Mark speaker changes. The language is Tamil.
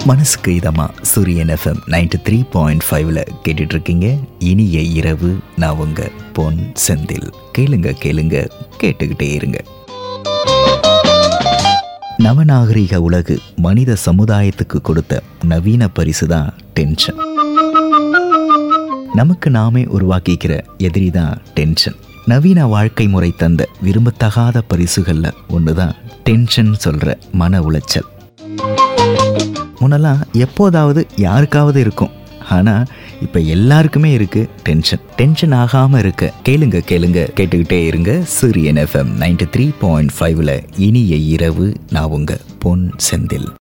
Speaker 1: மனசுக்கு இதமா சூரியன் எஃப்எம் நைன்டி த்ரீ பாயிண்ட் ஃபைவ்ல கேட்டுட்டு இருக்கீங்க இனிய இரவு நான் உங்க பொன் செந்தில் கேளுங்க கேளுங்க கேட்டுக்கிட்டே இருங்க நவநாகரிக உலகு மனித சமுதாயத்துக்கு கொடுத்த நவீன பரிசு தான் டென்ஷன் நமக்கு நாமே உருவாக்கிக்கிற எதிரி தான் டென்ஷன் நவீன வாழ்க்கை முறை தந்த விரும்பத்தகாத பரிசுகள்ல ஒன்று தான் டென்ஷன் சொல்ற மன உளைச்சல் முன்னெல்லாம் எப்போதாவது யாருக்காவது இருக்கும் ஆனால் இப்போ எல்லாருக்குமே இருக்கு டென்ஷன் டென்ஷன் ஆகாமல் இருக்க கேளுங்க கேளுங்க கேட்டுக்கிட்டே இருங்க சூரியன் எஃப்எம் நைன்டி த்ரீ பாயிண்ட் ஃபைவ்ல இனிய இரவு நான் உங்க பொன் செந்தில்